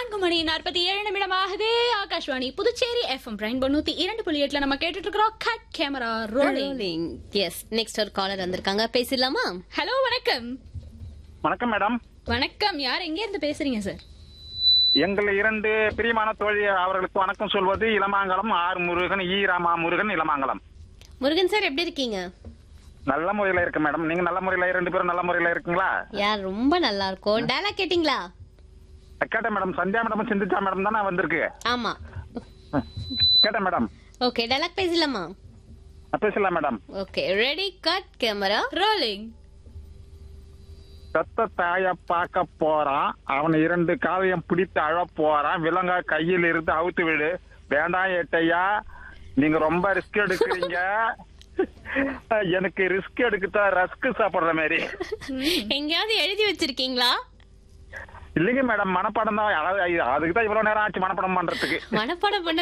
நான்கு மணி நாற்பத்தி ஏழு நிமிடம் ஆகுது ஆகாஷ்வாணி புதுச்சேரி எஃப்எம் ரெயின்போ நூத்தி இரண்டு புள்ளி எட்டுல நம்ம கேட்டுட்டு இருக்கிறோம் cut camera rolling yes next ஒரு காலர் வந்திருக்காங்க பேசிடலாமா ஹலோ வணக்கம் வணக்கம் மேடம் வணக்கம் யார் எங்க இருந்து பேசுறீங்க சார் எங்கள் இரண்டு பிரியமான தோழி அவர்களுக்கு வணக்கம் சொல்வது இளமாங்கலம் ஆர் முருகன் ஈ ராமா முருகன் இளமாங்கலம் முருகன் சார் எப்படி இருக்கீங்க நல்ல முறையில இருக்கு மேடம் நீங்க நல்ல முறையில ரெண்டு பேரும் நல்ல முறையில இருக்குங்களா யார் ரொம்ப நல்லா இருக்கும் டேலாக் கேட்டிங்களா கேட்டேன் மேடம் சந்தியா மேடம் சிந்திச்சா மேடம் தானே வந்திருக்கு ஆமா கேட்டேன் மேடம் ஓகே டேலாக் பேசலாமா பேசலாம் madam okay ready cut camera rolling ரத்த தாய பார்க்க போறான் அவன் இரண்டு காலையும் பிடித்து அழ போறான் விலங்கா கையில் இருந்து அவுத்து விடு வேண்டாம் ஏட்டையா நீங்க ரொம்ப ரிஸ்க் எடுக்கிறீங்க எனக்கு ரிஸ்க் எடுக்கத்தான் ரஸ்க் சாப்பிடுற மாதிரி எங்கேயாவது எழுதி வச்சிருக்கீங்களா இல்லைங்க மேடம் மனப்பாடம் தான் அதுக்கு தான் இவ்வளவு நேரம் ஆச்சு மனப்பாடம் பண்றதுக்கு மனப்பாடம் பண்ண